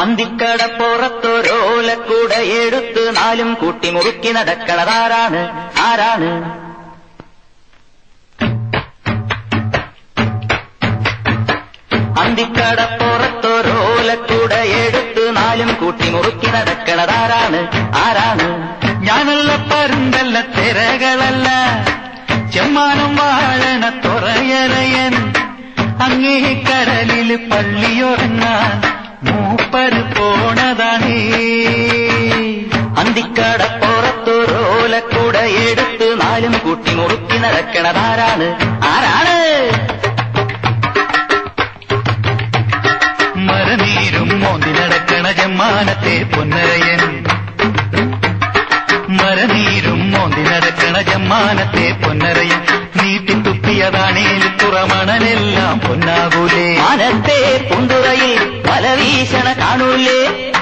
അന്തിക്കടപ്പുറത്തൊരോലക്കൂടെ എടുത്ത് നാലും കൂട്ടി മുറുക്കി നടക്കണതാരാണ് ആരാണ് അന്തിക്കടപ്പുറത്തൊരോലക്കൂടെ എടുത്ത് നാലും കൂട്ടി മുറുക്കി നടക്കണതാരാണ് ആരാണ് ഞാനല്ല പരുന്തല്ല തിരകളല്ല ചെമ്മാനം വാഴണ തുറയറയൻ അങ്ങേ കടലിൽ പള്ളിയുറങ്ങാൻ മൂപ്പര് പോണതാണേ അന്തിക്കടപ്പുറത്തൊരോലക്കൂടെ എടുത്ത് നാലും കൂട്ടി മുറുക്കി നടക്കണതാരാണ് ആരാണ് മരനീരും മോന്തി നടക്കണ ജമ്മാനത്തെ പൊന്നരയൻ മരനീരും മോന്തി നടക്കണ ജമ്മാനത്തെ പൊന്നരയൻ നീട്ടി തുപ്പിയതാണേൽ തുറമണലെല്ലാം പൊന്നാകൂലേ മാനത്തെ പൂന്തുറയിൽ മലവീശണ കാണൂലേ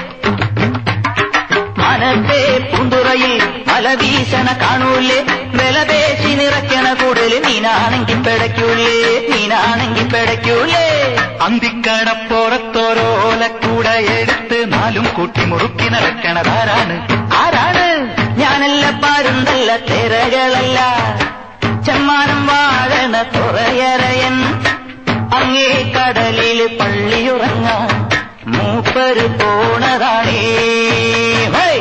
മാനത്തെ പൂന്തുറയിൽ മലവീശണ കാണൂലേ വിലപേശി നിറയ്ക്കണ കൂടുതൽ നീനാണെങ്കി പിടയ്ക്കൂലേ നീനാണെങ്കി പിടയ്ക്കൂലേ അന്തിക്കടപ്പുറത്തോരോലക്കൂടെ എടുത്ത് നാലും കൂട്ടി മുറുക്കി നടക്കണതാരാണ് ആരാണ് ഞാനല്ല പാരുന്തല്ല തിരകളല്ല ചെമ്മാനം വാഴണ തുറയറയൻ അങ്ങേ കടലിൽ പള്ളിയുറങ്ങാൻ മൂപ്പര് പോണതാണേ ഹൈ!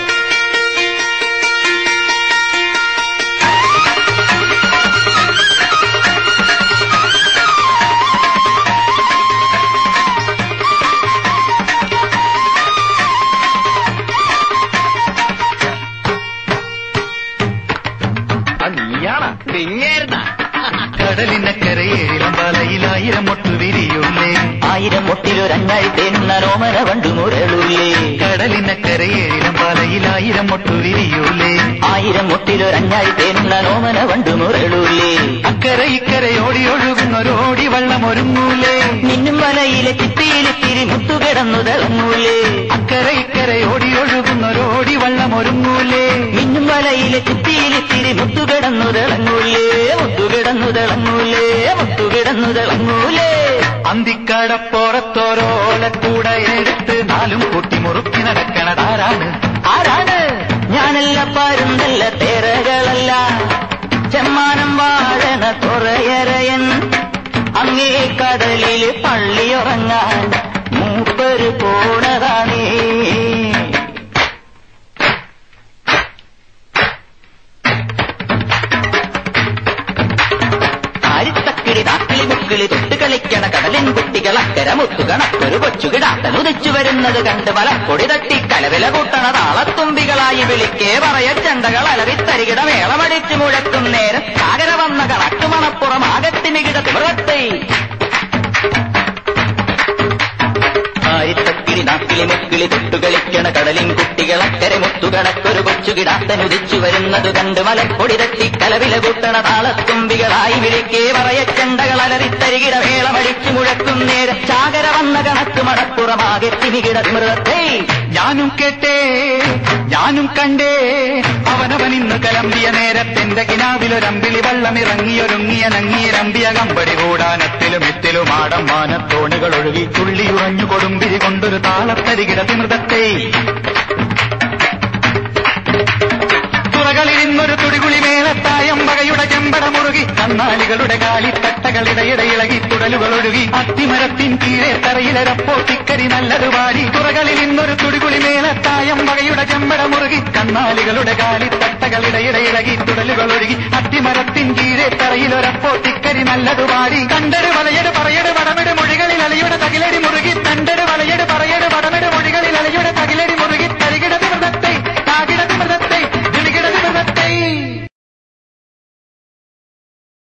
നീയാണ പിങ്ങേരുന്ന കടലിനക്കരയേഴിലും വലയിലായിരം മൊട്ടു വിരിയുള്ളേ ആയിരം മുട്ടിലൊരഞ്ഞാഴി തേന്ന രോമന വണ്ടു മുരളൂലേ കടലിനക്കരയേഴിലും വലയിലായിരം മൊട്ടു വിരിയുള്ളേ ആയിരം മുട്ടിലൊരഞ്ഞാഴി തേന്ന രോമന വണ്ടു മുരളൂലേ അക്കരെ ഇക്കരെ ഓടി ഒഴുകുന്നൊരോടി വള്ളം ഒരുങ്ങൂലേ മിന്നും വലയിലെ ചിപ്പിയിലിത്തിരി മുത്തുകിടന്നു തിളങ്ങൂലേ അക്കരെ ഇക്കരെ ഓടി ഒഴുകുന്നൊരോടി വള്ളം ഒരുങ്ങൂലേ മിന്നും വലയിലെ ചിപ്പിയിലിത്തിരി മുത്തുകിടന്നു തിളങ്ങൂലേ മുത്തുകിടന്നു തിളങ്ങൂലേ മുത്തുകിടന്നു തിളങ്ങൂലേ അന്തിക്കടപ്പുറത്തോരോലക്കൂടെ എടുത്ത് നാലും കൂട്ടി മുറുക്കി നടക്കണതാരാണ് ആരാണ് ഞാനല്ല പാരുന്തല്ല തേരകളല്ല ചെമ്മാനം വാഴണ തുറയറയൻ അങ്ങേ കടലിൽ പള്ളിയുറങ്ങാൻ മൂപ്പര് പോണതാണേ ആരിത്തക്കിളി നാക്കിളി മുക്കിളി തൊട്ട് കളിക്കണ കടലിൻ കുട്ടികൾ അക്കര മുത്തുകണക്കൊരു കൊച്ചുകിടാത്തൻ ഉദിച്ചു വരുന്നത് കണ്ട് മലപ്പൊടി തട്ടി കലവില കൂട്ടണ താളത്തുമ്പികളായി വിളിക്കേ പറയ ചെണ്ടകൾ അലറിത്തരികിട മേളമടിച്ചു മുഴക്കും നേരം സാഗര വന്ന കണക്കുമണപ്പുറം ആകത്തി മികിട തിമറത്തെ ആയിരത്തക്കിളി നാക്കിളി മുക്കിളി തൊട്ടു കളിക്കണ കടലിൻ കുട്ടികൾ അക്കരെ മുത്തുകണക്കൊരു കൊച്ചുകിടാത്തൻ ഉദിച്ചു വരുന്നത് കണ്ട് മലപ്പൊടി തട്ടി കലവില കൂട്ടണ താളത്തുമ്പികളായി വിളിക്കേ പറയ ചെണ്ടകൾ അലറിത്തരികിട വേളമടിച്ചു മുഴക്കും നേരം ചാകര വന്ന കണക്ക് മടപ്പുറമാകെ തിമികിട മൃതത്തെ ഞാനും കേട്ടേ ഞാനും കണ്ടേ അവനവൻ ഇന്ന് കലമ്പിയ നേരത്തെന്റെ കിനാവിലൊരമ്പിളി വള്ളമിറങ്ങിയൊരുങ്ങിയ നങ്ങിയരമ്പിയ കമ്പടി കൂടാനത്തിലും എത്തിലും ആടം മാനത്തോണികൾ ഒഴുകി തുള്ളിയുറഞ്ഞു കൊടുമ്പിരി കൊണ്ടൊരു താളത്തരികിട തിമൃതത്തെ തുറകളിൽ ഇന്നൊരു തുടികുളി മേളത്തായം വകയുടെ ചെമ്പട മുറുകി കന്നാലികളുടെ കാലിത്തട്ടകളിടയിടെ ഇളകി തുടലുകൾ ഒഴുകി അത്തിമരത്തിൻ കീഴെ തറയിലരപ്പോ തിക്കരി നല്ലത് പാടി തുറകളിൽ ഇന്നൊരു തുടികുളി മേളത്തായം വകയുടെ ചെമ്പട മുറുകി കന്നാലികളുടെ കാലിത്തട്ടകളിടയിടെ ഇളകി തുടലുകൾ ഒഴുകി അത്തിമരത്തിൻ കീഴെ തറയിലൊരപ്പോ തിക്കരി നല്ലത് പാടി കണ്ടൊരു വലയൊരു